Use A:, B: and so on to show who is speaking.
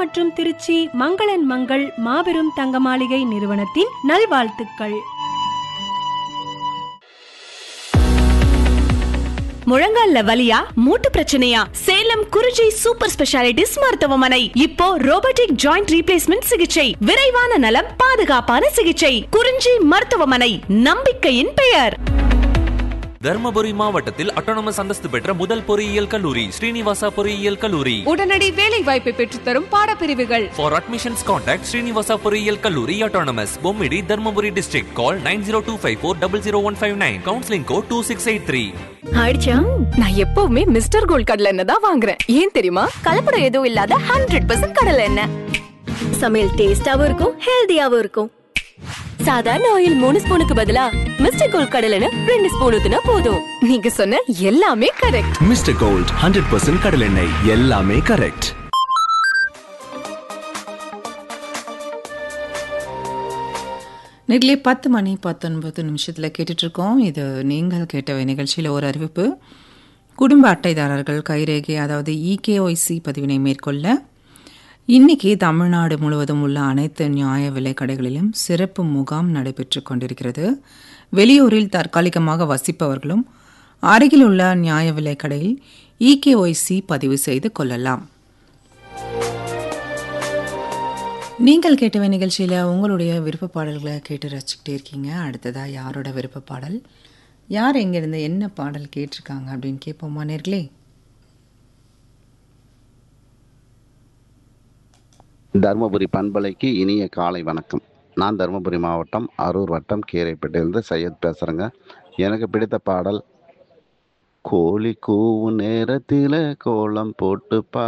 A: மற்றும் திருச்சி மங்களன் மங்கள் மாபெரும் தங்க மாளிகை நிறுவனத்தின் நல்வாழ்த்துக்கள்
B: முழங்கால்ல வலியா மூட்டு பிரச்சனையா சேலம் குறிஞ்சி சூப்பர் ஸ்பெஷாலிட்டிஸ் மருத்துவமனை இப்போ ரோபோட்டிக் ஜாயிண்ட் ரீப்ளேஸ்மெண்ட் சிகிச்சை விரைவான நலம் பாதுகாப்பான சிகிச்சை குறிஞ்சி மருத்துவமனை நம்பிக்கையின் பெயர்
C: தர்மபுரி மாவட்டத்தில் அட்டானமஸ் அந்தஸ்து பெற்ற முதல் பொறியியல் கல்லூரி ஸ்ரீனிவாசா பொறியியல் கல்லூரி
D: உடனடி வேலை வாய்ப்பை பெற்றுத்தரும் பாடப்பிரிவுகள்
C: ஃபார் அட்மிஷன்ஸ் கான்டாக்ட் ஸ்ரீனிவாசா பொறியியல் கல்லூரி autonomous Bommidi Dharmapuri district call nine zero two five four double zero one five nine counselling code two six eight three
E: ஆயிடுச்சா நான் எப்பவுமே மிஸ்டர் கோல்ட் கடலை எண்ணெய் தான் வாங்குறேன் ஏன் தெரியுமா கலப்படம் எதுவும் இல்லாத ஹண்ட்ரட் பர்சன்ட் கடலை எண்ணெய் சமையல் டேஸ்டாவும் இருக்கும் ஹெல்தியாவும் இருக்கும் சாதாரண ஆயில் மூணு ஸ்பூனுக்கு பதிலா மிஸ்டர் கோல்ட் கடலை எண்ணெய் ரெண்டு ஸ்பூன் ஊத்துனா போதும் நீங்க சொன்ன எல்லாமே correct
F: mister gold hundred percent கடலெண்ணெய் எல்லாமே கரெக்ட்
G: நெட்லே பத்து மணி பத்தொன்பது நிமிஷத்தில் கேட்டுட்ருக்கோம் இது நீங்கள் கேட்டவை நிகழ்ச்சியில் ஒரு அறிவிப்பு குடும்ப அட்டைதாரர்கள் கைரேகை அதாவது இகேஒய்சி பதிவினை மேற்கொள்ள இன்னைக்கு தமிழ்நாடு முழுவதும் உள்ள அனைத்து நியாய விலைக் கடைகளிலும் சிறப்பு முகாம் நடைபெற்று கொண்டிருக்கிறது வெளியூரில் தற்காலிகமாக வசிப்பவர்களும் அருகில் உள்ள நியாய விலைக் கடையில் இகேஒய்சி பதிவு செய்து கொள்ளலாம் நீங்கள் கேட்டவை நிகழ்ச்சியில் உங்களுடைய விருப்ப பாடல்களை கேட்டு ரசிச்சுக்கிட்டே இருக்கீங்க அடுத்ததாக யாரோட விருப்ப பாடல் யார் எங்கேருந்து என்ன பாடல் கேட்டிருக்காங்க அப்படின்னு கேட்போமா நேர்களே
H: தருமபுரி பண்பலைக்கு இனிய காலை வணக்கம் நான் தருமபுரி மாவட்டம் அரூர் வட்டம் கீரைப்பேட்டையிலிருந்து சையத் பேசுகிறேங்க எனக்கு பிடித்த பாடல் கோழி கூவும் நேரத்தில் கோலம் போட்டு பா